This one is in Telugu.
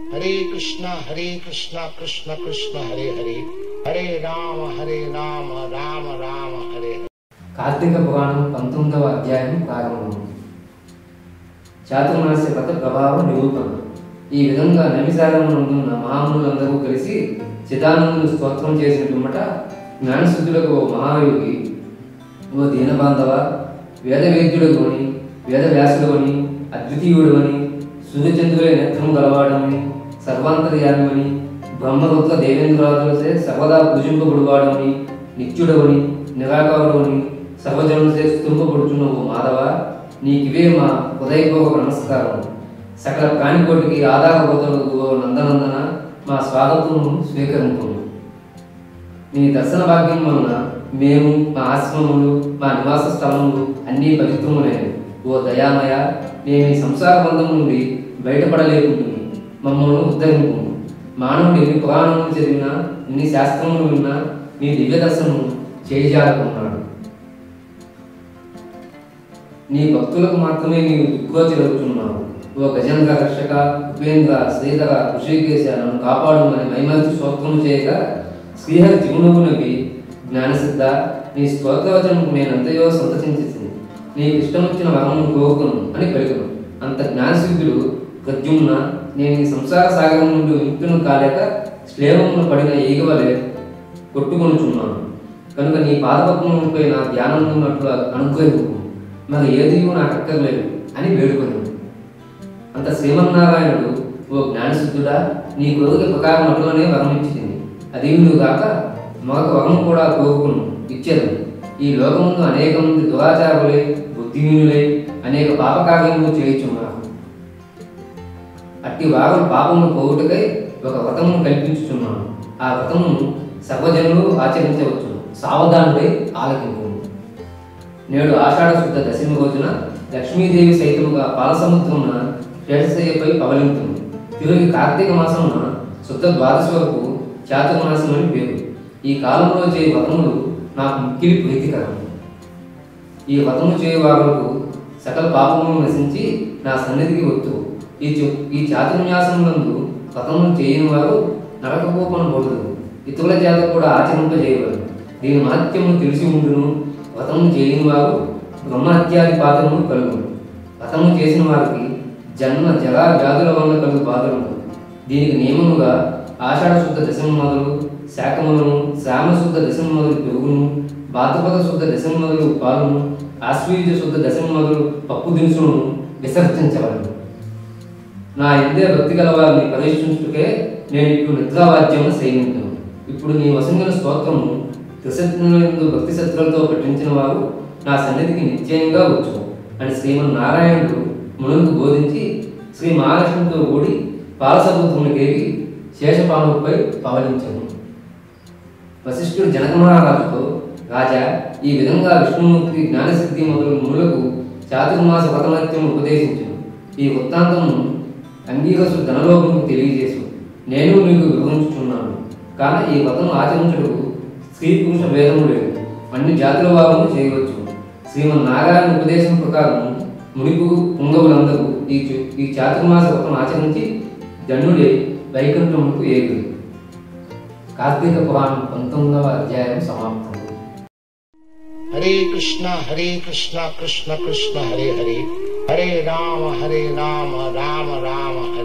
హరే కృష్ణ హరే కృష్ణ కృష్ణ కృష్ణ హరే హరే హరే రామ హరే రామ రామ రామ హరే హరే కార్తీక పురాణం పంతొమ్మిదవ అధ్యాయం ప్రారంభం చాతుర్మాస్య వ్రత ప్రభావ నిరూపణ ఈ విధంగా నమిసారమునందున్న మహామునులందరూ కలిసి చిదానందుని స్తోత్రం చేసిన పిమ్మట జ్ఞానశుద్ధులకు ఓ మహాయోగి ఓ దీనబాంధవ వేద వేద్యుడు అని వేద వ్యాసుడు అని అద్వితీయుడు అని సూర్యచంద్రులే నేత్రం గలవాడమని సర్వాంతర్యామని బ్రహ్మరుద్ర దేవేంద్రాదులచే సర్వదా పూజింపబడువాడమని నిత్యుడవని నిరాకారుడవని సర్వజనులచే స్తుతింపబడుచున్న ఓ మాధవ నీకివే మా హృదయపూర్వక నమస్కారం సకల ప్రాణికోటికి ఆధారభూతులకు ఓ నందనందన మా స్వాగతం స్వీకరింపు నీ దర్శన భాగ్యం వలన మేము మా ఆశ్రమములు మా నివాస స్థలములు అన్నీ పవిత్రములైనవి ఓ దయామయ మేము ఈ సంసార బంధం నుండి బయటపడలేకుంటుంది మమ్మల్ని ఉద్ధరింపు మానవుడు ఎన్ని పురాణములు చదివినా ఎన్ని శాస్త్రములు విన్నా నీ దివ్య దర్శనం చేయజాలకున్నాడు నీ భక్తులకు మాత్రమే నీవు దిక్కోచలుగుతున్నావు ఓ గజేంద్ర రక్షక ఉపేంద్ర శ్రీధర ఋషికేశ నన్ను కాపాడుమని మైమరిచి స్తోత్రము చేయగా శ్రీహరి జీవనమునవి జ్ఞానసిద్ధ నీ స్తోత్రవచనకు నేనంతయో సంతసించింది నీకు ఇష్టమొచ్చిన వరమును కోరుకును అని పలుకును అంత జ్ఞానసిద్ధుడు ప్రద్యుమ్న నేను ఈ సంసార సాగరం నుండి విముక్తును కాలేక శ్లేవమును పడిన ఈగవలే కొట్టుకొనుచున్నాను కనుక నీ పాదపద్మముపై నా ధ్యానం ఉన్నట్లు అనుగ్రహింపు మరి ఏది నాకు అక్కర్లేదు అని వేడుకొని అంత శ్రీమన్నారాయణుడు ఓ జ్ఞానసిద్ధుడా నీ కోరిక ప్రకారం అటులోనే వరం ఇచ్చింది అది కాక మరొక వరం కూడా కోరుకును ఇచ్చేది ఈ లోకముందు అనేక మంది దురాచారులై బుద్ధిహీనులై అనేక పాపకార్యములు చేయుచున్నారు అట్టి వారం పాపమును పోవుటకై ఒక వ్రతమును కల్పించుచున్నాను ఆ వ్రతమును సర్వజనులు ఆచరించవచ్చు సావధానుడై ఆలకింపు నేడు ఆషాఢ శుద్ధ దశమి రోజున లక్ష్మీదేవి సైతముగా పాలసముద్రమున శేషశయ్యపై పవలింతుంది తిరిగి కార్తీక మాసమున శుద్ధ ద్వాదశి వరకు చాతుర్మాసం అని పేరు ఈ కాలంలో చేయ వ్రతములు నాకు మిక్కిలి ప్రీతికరం ఈ వ్రతము చేయు వారులకు సకల పాపములు నశించి నా సన్నిధికి వత్తు ఈ చు- ఈ చాతుర్న్యాసములందు వ్రతములు చేయని వారు నరకపోపన పోదు ఇతరుల చేత కూడా ఆచరింపజేయవరు దీని మహత్యము తెలిసి ఉండును వ్రతము చేయని వారు బ్రహ్మహత్యాది పాత్రము కలుగును వ్రతము చేసిన వారికి జన్మ జరా వ్యాధుల వల్ల కలుగు బాధలు దీనికి నియమముగా ఆషాఢ శుద్ధ దశమి మొదలు శాఖములను శ్రావణ శుద్ధ దశమి మొదలు పెరుగును భాద్రపద శుద్ధ దశమి మొదలు పాలును ఆశ్వీజ శుద్ధ దశమి మొదలు పప్పు దినుసులను విసర్జించవలను నా ఎందే భక్తి గల వారిని పరీక్షించుటకే నేను ఇప్పుడు నిద్రావాద్యమును సేవించను ఇప్పుడు నీ వసంగిన స్తోత్రము త్రిశక్తులందు భక్తి శత్రులతో పఠించిన వారు నా సన్నిధికి నిత్యంగా వచ్చు అని శ్రీమన్నారాయణుడు మునులకు బోధించి శ్రీ మహాలక్ష్మితో కూడి పాలసముద్రమునికేగి శేషపానుపై పవలించను వశిష్ఠుడు జనక మహారాజుతో రాజా ఈ విధంగా విష్ణుమూర్తి జ్ఞానసిద్ధి మొదలు మునులకు చాతుర్మాస వ్రతమత్యం ఉపదేశించును ఈ వృత్తాంతము అంగీకసు ధనలోకముకు తెలియజేసు నేను నీకు వివరించుచున్నాను కానీ ఈ వ్రతం ఆచరించుటకు స్త్రీ పురుష భేదము లేదు అన్ని జాతుల వారము చేయవచ్చు శ్రీమన్నారాయణ ఉపదేశం ప్రకారం మునిపు పుంగవులందరూ ఈ చు- ఈ చాతుర్మాస వ్రతం ఆచరించి ధనుడే వైకుంఠముకు ఏగురు కార్తీక పురాణం పంతొమ్మిదవ అధ్యాయం సమాప్తం హరే కృష్ణ హరే కృష్ణ కృష్ణ కృష్ణ హరే హరే హరే రామ హరే రామ రామ రామ హరే